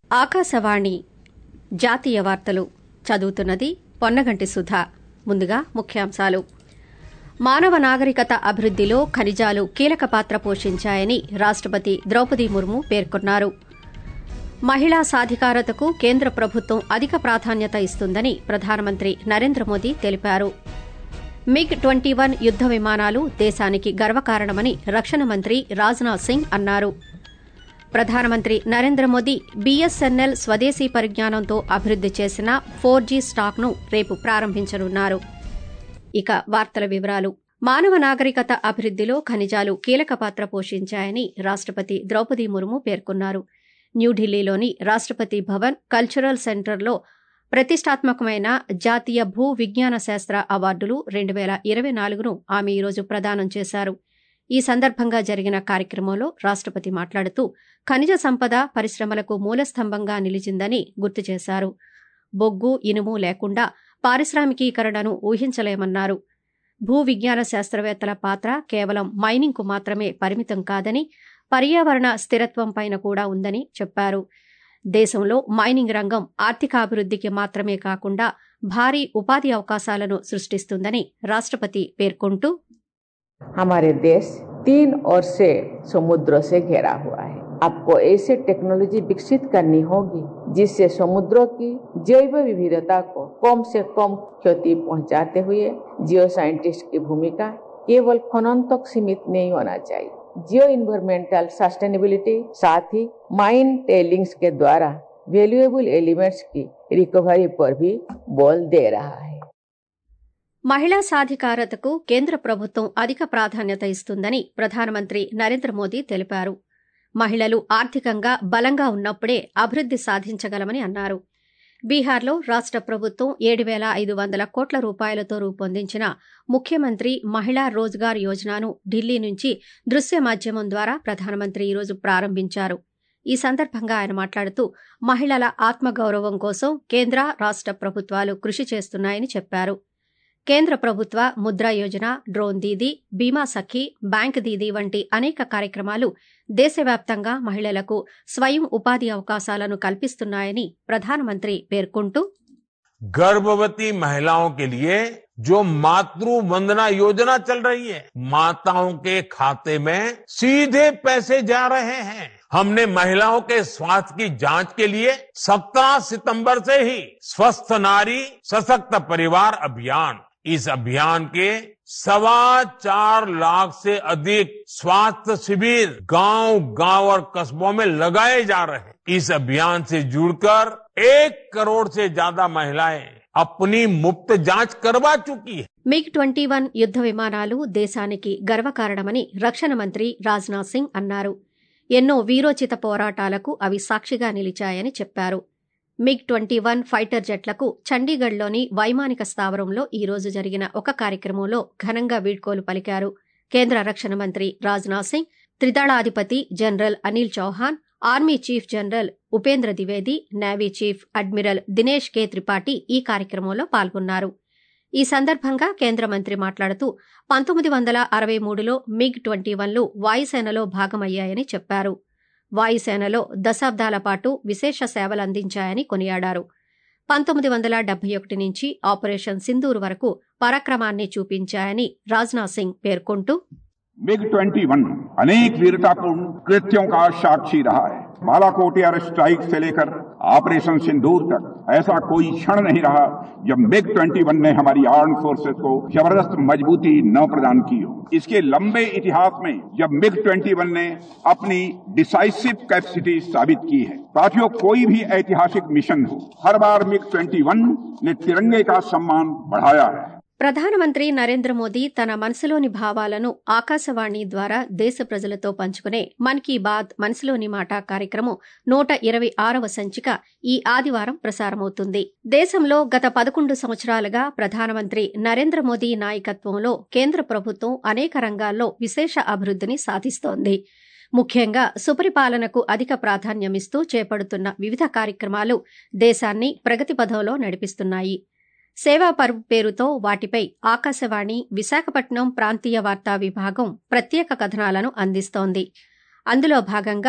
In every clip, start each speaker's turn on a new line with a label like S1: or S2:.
S1: ఆకాశవాణి జాతీయ వార్తలు చదువుతున్నది పొన్నగంటి సుధా ముందుగా ముఖ్యాంశాలు మానవ నాగరికత అభివృద్దిలో ఖనిజాలు కీలక పాత్ర పోషించాయని రాష్టపతి ద్రౌపది ముర్ము పేర్కొన్నారు మహిళా సాధికారతకు కేంద్ర ప్రభుత్వం అధిక ప్రాధాన్యత ఇస్తుందని ప్రధానమంత్రి నరేంద్ర మోదీ తెలిపారు మిగ్ ట్వంటీ వన్ యుద్ద విమానాలు దేశానికి గర్వకారణమని రక్షణ మంత్రి రాజ్నాథ్ సింగ్ అన్నారు ప్రధానమంత్రి నరేంద్ర మోదీ బీఎస్ఎన్ఎల్ స్వదేశీ పరిజ్ఞానంతో అభివృద్ది చేసిన ఫోర్ జీ స్టాక్ను రేపు ప్రారంభించనున్నారు ఇక వార్తల వివరాలు మానవ నాగరికత అభివృద్దిలో ఖనిజాలు కీలక పాత్ర పోషించాయని రాష్టపతి ద్రౌపది ముర్ము పేర్కొన్నారు న్యూఢిల్లీలోని రాష్టపతి భవన్ కల్చరల్ సెంటర్లో ప్రతిష్టాత్మకమైన జాతీయ భూ విజ్ఞాన శాస్త్ర అవార్డులు రెండు వేల ఇరవై నాలుగును ఆమె ఈరోజు ప్రదానం చేశారు ఈ సందర్భంగా జరిగిన కార్యక్రమంలో రాష్టపతి మాట్లాడుతూ ఖనిజ సంపద పరిశ్రమలకు మూలస్తంభంగా నిలిచిందని గుర్తు చేశారు బొగ్గు ఇనుము లేకుండా పారిశ్రామికీకరణను ఊహించలేమన్నారు భూ విజ్ఞాన శాస్త్రవేత్తల పాత్ర కేవలం మైనింగ్కు మాత్రమే పరిమితం కాదని పర్యావరణ స్థిరత్వంపైన కూడా ఉందని చెప్పారు దేశంలో మైనింగ్ రంగం ఆర్థికాభివృద్దికి మాత్రమే కాకుండా భారీ ఉపాధి అవకాశాలను సృష్టిస్తుందని రాష్టపతి పేర్కొంటూ
S2: हमारे देश तीन ओर से समुद्रों से घिरा हुआ है आपको ऐसे टेक्नोलॉजी विकसित करनी होगी जिससे समुद्रों की जैव विविधता को कम से कम क्षति पहुंचाते हुए जियो साइंटिस्ट की भूमिका केवल खनन तक सीमित नहीं होना चाहिए जियो इन्वायरमेंटल सस्टेनेबिलिटी साथ ही माइन टेलिंग्स के द्वारा वैल्यूएबल एलिमेंट्स की रिकवरी पर भी बल दे रहा है
S1: మహిళా సాధికారతకు కేంద్ర ప్రభుత్వం అధిక ప్రాధాన్యత ఇస్తుందని ప్రధానమంత్రి నరేంద్ర మోదీ తెలిపారు మహిళలు ఆర్థికంగా బలంగా ఉన్నప్పుడే అభివృద్ది సాధించగలమని అన్నారు బీహార్లో రాష్ట ప్రభుత్వం ఏడు వేల ఐదు వందల కోట్ల రూపాయలతో రూపొందించిన ముఖ్యమంత్రి మహిళా రోజ్గార్ యోజనను ఢిల్లీ నుంచి దృశ్య మాధ్యమం ద్వారా ప్రధానమంత్రి ఈరోజు ప్రారంభించారు ఈ సందర్భంగా ఆయన మాట్లాడుతూ మహిళల ఆత్మగౌరవం కోసం కేంద్ర రాష్ట ప్రభుత్వాలు కృషి చేస్తున్నాయని చెప్పారు కేంద్ర ప్రభుత్వ ముద్రా యోజన డ్రోన్ దీదీ బీమా సఖీ బ్యాంక్ దీదీ వంటి అనేక కార్యక్రమాలు దేశవ్యాప్తంగా మహిళలకు స్వయం ఉపాధి అవకాశాలను కల్పిస్తున్నాయని ప్రధానమంత్రి పేర్కొంటూ
S3: गर्भवती महिलाओं के लिए जो मातृ वंदना योजना चल रही है माताओं के खाते में सीधे पैसे जा रहे हैं हमने महिलाओं के स्वास्थ्य की जांच के लिए 17 सितंबर से ही स्वस्थ नारी सशक्त परिवार अभियान इस अभियान के सवा चार लाख से अधिक स्वास्थ्य शिविर गांव गांव और कस्बों में लगाए जा रहे हैं इस अभियान से जुड़कर एक करोड़ से ज्यादा महिलाएं अपनी मुफ्त जांच करवा चुकी है
S1: మిగ్ ట్వంటీ వన్ యుద్ద విమానాలు దేశానికి గర్వకారణమని రక్షణ మంత్రి రాజ్నాథ్ సింగ్ అన్నారు ఎన్నో వీరోచిత పోరాటాలకు అవి సాక్షిగా నిలిచాయని చెప్పారు మిగ్ ట్వంటీ వన్ ఫైటర్ జెట్లకు చండీగఢ్లోని వైమానిక స్థావరంలో ఈ రోజు జరిగిన ఒక కార్యక్రమంలో ఘనంగా వీడ్కోలు పలికారు కేంద్ర రక్షణ మంత్రి రాజ్నాథ్ సింగ్ త్రిదళాధిపతి general Anil Chauhan army chief general Upendra Dwivedi navy chief admiral Dinesh K Tripathi ఈ కార్యక్రమంలో పాల్గొన్నారు ఈ సందర్భంగా కేంద్ర మంత్రి మాట్లాడుతూ పంతొమ్మిది వందల అరవై మూడులో మిగ్ ట్వంటీ వన్లు వాయుసేనలో భాగమయ్యాయని చెప్పారు వాయుసేనలో దశాబ్దాల పాటు విశేష సేవలందించాయని కొనియాడారు పంతొమ్మిది వందల డెబ్బై ఒకటి నుంచి ఆపరేషన్ సింధూర్ వరకు పరాక్రమాన్ని చూపించాయని రాజ్నాథ్ సింగ్ పేర్కొంటూ
S4: मिग 21 अनेक वीरतापूर्ण कृत्यों का साक्षी रहा है बालाकोट एयर स्ट्राइक से लेकर ऑपरेशन सिंदूर तक ऐसा कोई क्षण नहीं रहा जब मिग 21 ने हमारी आर्म फोर्सेस को जबरदस्त मजबूती न प्रदान की हो इसके लंबे इतिहास में जब मिग 21 ने अपनी डिसाइसिव कैपेसिटी साबित की है साथियों कोई भी ऐतिहासिक मिशन हो हर बार मिग 21 ने तिरंगे का सम्मान बढ़ाया है
S1: ప్రధానమంత్రి నరేంద్ర మోదీ తన మనసులోని భావాలను ఆకాశవాణి ద్వారా దేశ ప్రజలతో పంచుకునే మన్ కీ బాత్ మనసులోని మాట కార్యక్రమం నూట ఇరవై ఆరవ సంచిక ఈ ఆదివారం ప్రసారమవుతుంది దేశంలో గత పదకొండు సంవత్సరాలుగా ప్రధానమంత్రి నరేంద్ర మోదీ నాయకత్వంలో కేంద్ర ప్రభుత్వం అనేక రంగాల్లో విశేష అభివృద్ధిని సాధిస్తోంది ముఖ్యంగా సుపరిపాలనకు అధిక ప్రాధాన్యమిస్తూ చేపడుతున్న వివిధ కార్యక్రమాలు దేశాన్ని ప్రగతి పథంలో నడిపిస్తున్నాయి సేవా పర్వ్ పేరుతో వాటిపై ఆకాశవాణి విశాఖపట్నం ప్రాంతీయ వార్తా విభాగం ప్రత్యేక కథనాలను అందిస్తోంది అందులో భాగంగా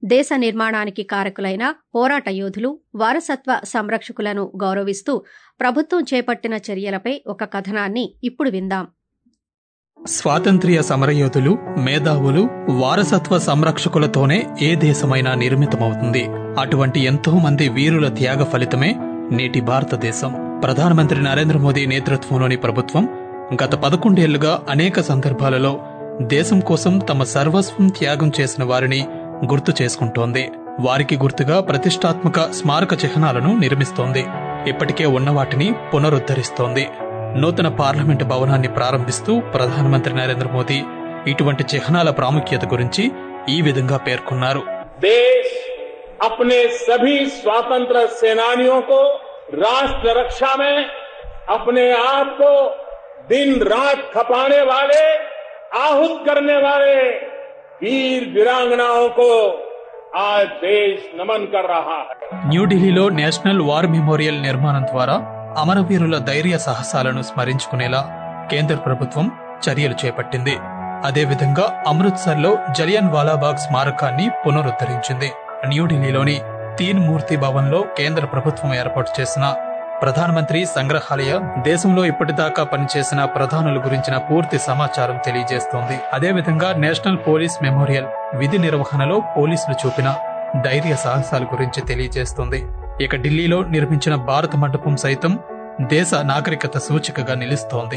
S1: దేశ నిర్మాణానికి కారకులైన పోరాట యోధులు వారసత్వ సంరక్షకులను గౌరవిస్తూ ప్రభుత్వం చేపట్టిన చర్యలపై ఒక కథనాన్ని ఇప్పుడు విందాం
S5: స్వాతంత్ర్య సమరయోధులు మేధావులు వారసత్వ సంరక్షకులతోనే ఏ దేశమైనా నిర్మితమవుతుంది అటువంటి ఎంతో మంది వీరుల త్యాగ ఫలితమే నేటి భారతదేశం ప్రధానమంత్రి నరేంద్ర మోదీ నేతృత్వంలోని ప్రభుత్వం గత పదకొండేళ్లుగా అనేక సందర్భాలలో దేశం కోసం తమ సర్వస్వం త్యాగం చేసిన వారిని గుర్తు చేసుకుంటోంది వారికి గుర్తుగా ప్రతిష్టాత్మక స్మారక చిహ్నాలను నిర్మిస్తోంది ఇప్పటికే ఉన్న వాటిని పునరుద్ధరిస్తోంది నూతన పార్లమెంటు భవనాన్ని ప్రారంభిస్తూ ప్రధానమంత్రి నరేంద్ర మోదీ ఇటువంటి చిహ్నాల ప్రాముఖ్యత గురించి ఈ విధంగా పేర్కొన్నారు
S3: देश अपने सभी स्वतंत्र सेनानियों को राष्ट्र रक्षा में अपने आप को दिन रात खपाने वाले आहूत करने वाले वीर वीरांगनाओं को आज देश नमन कर रहा है
S5: న్యూఢిల్లీలో నేషనల్ వార్ మెమోరియల్ నిర్మాణం ద్వారా అమరవీరుల ధైర్య సాహసాలను స్మరించుకునేలా కేంద్ర ప్రభుత్వం చర్యలు చేపట్టింది అదేవిధంగా అమృత్సర్లో జలియన్ వాలాబాగ్ స్మారకాన్ని పునరుద్ధరించింది న్యూఢిల్లీలోని తీన్ మూర్తి భవన్లో కేంద్ర ప్రభుత్వం ఏర్పాటు చేసిన ప్రధానమంత్రి సంగ్రహాలయ దేశంలో ఇప్పటిదాకా పనిచేసిన ప్రధానుల గురించిన పూర్తి సమాచారం తెలియజేస్తోంది అదేవిధంగా నేషనల్ పోలీస్ మెమోరియల్ విధి నిర్వహణలో పోలీసులు చూపిన ధైర్య సాహసాల గురించి తెలియజేస్తుంది ఇక ఢిల్లీలో నిర్మించిన భారత మండపం సైతం దేశ నాగరికత సూచికగా నిలుస్తోంది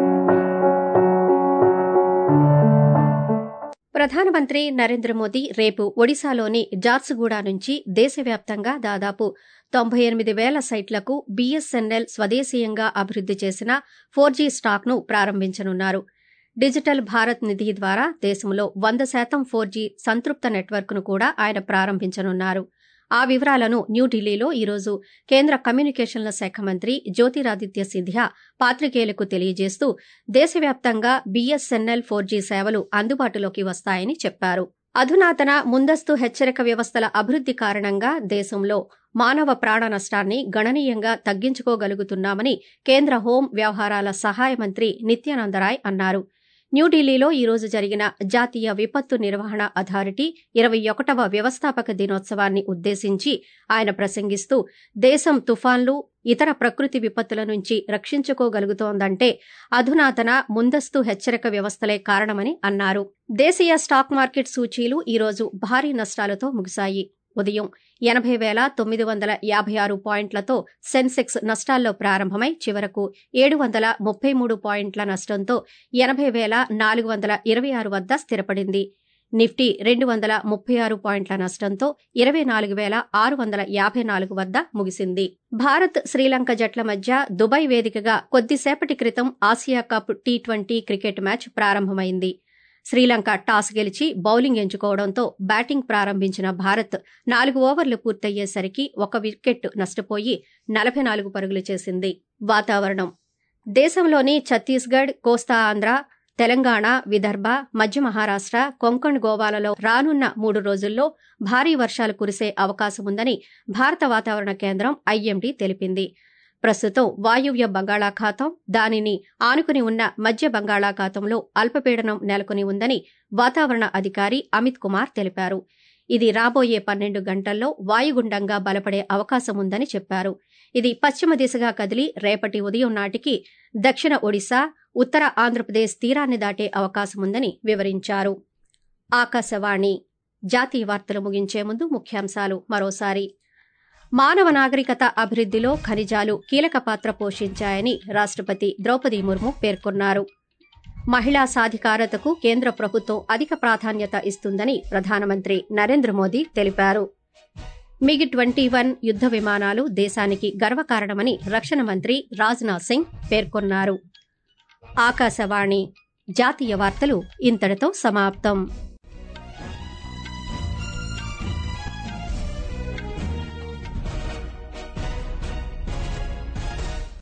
S1: ప్రధానమంత్రి నరేంద్ర మోదీ రేపు ఒడిశాలోని జార్సుగూడ నుంచి దేశవ్యాప్తంగా దాదాపు తొంభై ఎనిమిది వేల సైట్లకు బీఎస్ఎన్ఎల్ స్వదేశీయంగా అభివృద్ది చేసిన ఫోర్ జీ స్టాక్ను ప్రారంభించనున్నారు డిజిటల్ భారత్ నిధి ద్వారా దేశంలో వంద శాతం ఫోర్ జీ సంతృప్త నెట్వర్క్ను కూడా ఆయన ప్రారంభించనున్నారు ఆ వివరాలను న్యూఢిల్లీలో ఈరోజు కేంద్ర కమ్యూనికేషన్ల శాఖ మంత్రి జ్యోతిరాదిత్య సింధియా పాత్రికేయులకు తెలియజేస్తూ దేశవ్యాప్తంగా బీఎస్ఎన్ఎల్ ఫోర్ జీ సేవలు అందుబాటులోకి వస్తాయని చెప్పారు అధునాతన ముందస్తు హెచ్చరిక వ్యవస్థల అభివృద్ది కారణంగా దేశంలో మానవ ప్రాణ నష్టాన్ని గణనీయంగా తగ్గించుకోగలుగుతున్నామని కేంద్ర హోం వ్యవహారాల సహాయ మంత్రి నిత్యానందరాయ్ అన్నారు న్యూఢిల్లీలో ఈరోజు జరిగిన జాతీయ విపత్తు నిర్వహణ అథారిటీ ఇరవై ఒకటవ వ్యవస్థాపక దినోత్సవాన్ని ఉద్దేశించి ఆయన ప్రసంగిస్తూ దేశం తుఫాన్లు ఇతర ప్రకృతి విపత్తుల నుంచి రక్షించుకోగలుగుతోందంటే అధునాతన ముందస్తు హెచ్చరిక వ్యవస్థలే కారణమని అన్నారు దేశీయ స్టాక్ మార్కెట్ సూచీలు ఈరోజు భారీ నష్టాలతో ముగిశాయి ఉదయం ఎనభై వేల తొమ్మిది వందల యాభై ఆరు పాయింట్లతో సెన్సెక్స్ నష్టాల్లో ప్రారంభమై చివరకు ఏడు వందల ముప్పై మూడు పాయింట్ల నష్టంతో ఎనభై వేల నాలుగు వందల ఇరవై ఆరు వద్ద స్థిరపడింది నిఫ్టీ రెండు వందల ముప్పై ఆరు పాయింట్ల నష్టంతో ఇరవై నాలుగు వేల ఆరు వందల యాభై నాలుగు వద్ద ముగిసింది భారత్ శ్రీలంక జట్ల మధ్య దుబాయ్ వేదికగా కొద్దిసేపటి క్రితం Asia cup T twenty cricket match ప్రారంభమైంది శ్రీలంక టాస్ గెలిచి బౌలింగ్ ఎంచుకోవడంతో బ్యాటింగ్ ప్రారంభించిన భారత్ నాలుగు ఓవర్లు పూర్తయ్యేసరికి ఒక వికెట్ నష్టపోయి నలభై నాలుగు పరుగులు చేసింది వాతావరణం దేశంలోని ఛత్తీస్గఢ్ కోస్తా ఆంధ్ర తెలంగాణ విదర్భ మధ్య మహారాష్ట కొంకణ్ గోవాలలో రానున్న మూడు రోజుల్లో భారీ వర్షాలు కురిసే అవకాశముందని భారత వాతావరణ కేంద్రం ఐఎండీ తెలిపింది ప్రస్తుతం వాయువ్య బంగాళాఖాతం దానిని ఆనుకుని ఉన్న మధ్య బంగాళాఖాతంలో అల్పపీడనం నెలకొని ఉందని వాతావరణ అధికారి అమిత్ కుమార్ తెలిపారు ఇది రాబోయే పన్నెండు గంటల్లో వాయుగుండంగా బలపడే అవకాశం ఉందని చెప్పారు ఇది పశ్చిమ దిశగా కదిలి రేపటి ఉదయం నాటికి దక్షిణ ఒడిశా ఉత్తర ఆంధ్రప్రదేశ్ తీరాన్ని దాటే అవకాశముందని వివరించారు ఆకాశవాణి జాతీయ వార్తలు ముగించే ముందు ముఖ్యాంశాలు మరోసారి మానవ నాగరికత అభివృద్దిలో ఖనిజాలు కీలక పాత్ర పోషించాయని రాష్టపతి ద్రౌపది ముర్ము పేర్కొన్నారు మహిళా సాధికారతకు కేంద్ర ప్రభుత్వం అధిక ప్రాధాన్యత ఇస్తుందని ప్రధానమంత్రి నరేంద్ర మోదీ తెలిపారు మిగ్ ట్వంటీ వన్ యుద్ద విమానాలు దేశానికి గర్వకారణమని రక్షణ మంత్రి రాజ్నాథ్ సింగ్ పేర్కొన్నారు ఆకాశవాణి జాతీయ వార్తలు ఇంతటితో సమాప్తం